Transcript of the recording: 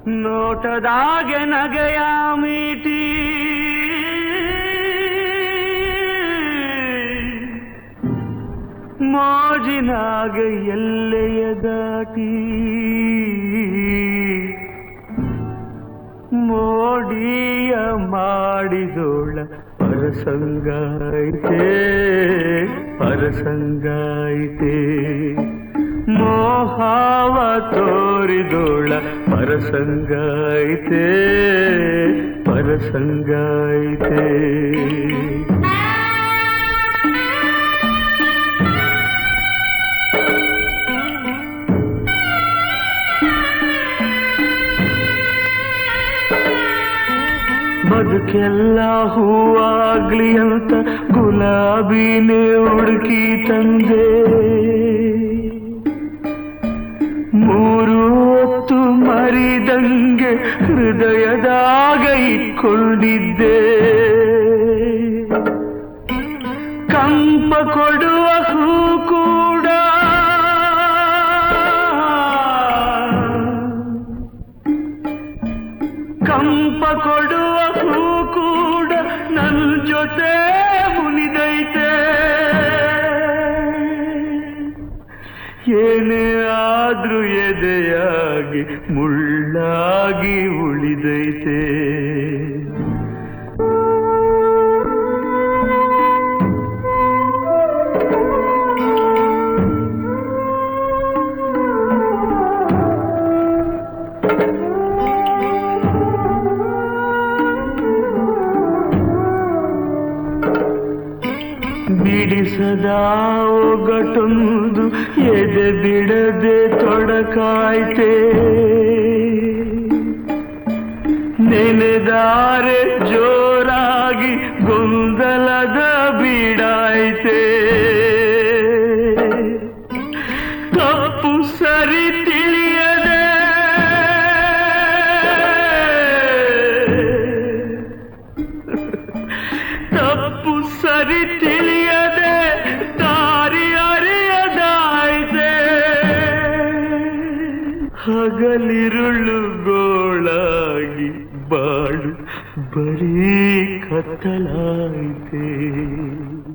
ನೋಟದಾಗೆ ನಗೆಯ ಮೀಟಿ ಮೋಜಿನಾಗೆ ಎಲ್ಲೆಯ ದಾಟಿ ಮೋಡಿಯ ಮಾಡಿದೋಳ ಪರಸಂಗಾಯ್ತೆ ಪರಸಂಗಾಯ್ತೆ ಮೋಹಾವ ತೋರಿದೋಳ ಪರಸಂಗಾಯ್ತೆ ಪರಸಂಗಾಯ್ತೆ ಬದುಕೆಲ್ಲ ಹೂವಾಗ್ಲಿ ಅಂತ ಗುಲಾಬಿನೇ ಹುಡುಕಿ ತಂದೆ ಮೂರು ಹೊತ್ತು ಮರಿದಂಗೆ ಹೃದಯದಾಗ ಇಟ್ಕೊಂಡಿದ್ದೆ ಕಂಪ ಕೊಡುವ ಹೂ ಕೂಡ ಕಂಪ ಕೊಡುವ ಹೂ ಕೂಡ ನನ್ನ ಜೊತೆ ಮುನಿದೈತೆ ಏನೇ ಆದ್ರೂ ಎದೆಯಾಗಿ ಮುಳ್ಳಾಗಿ ಉಳಿದೈತೆ ಬಿಡಿಸದ ಒಗಟೊಂದು ಎದೆ ಬಿಡದೆ ತೊಡಕಾಯ್ತೆ ನೆನೆದಾರೆ ಜೋರಾಗಿ ಗೊಂದಲದ ಬೀಡಾಯ್ತೆ ತಪ್ಪು ಸರಿ ತಿಳಿಯದೆ ತಪ್ಪು ಸರಿ ತಿಳಿಯದೆ ದಾರಿ ಅರಿಯದಾಯ್ತೆ ಹಗಲಿರುಳು ಗೋಳಾಗಿ ಬಾಳು ಬರೀ ಕತ್ತಲಾಯ್ತೆ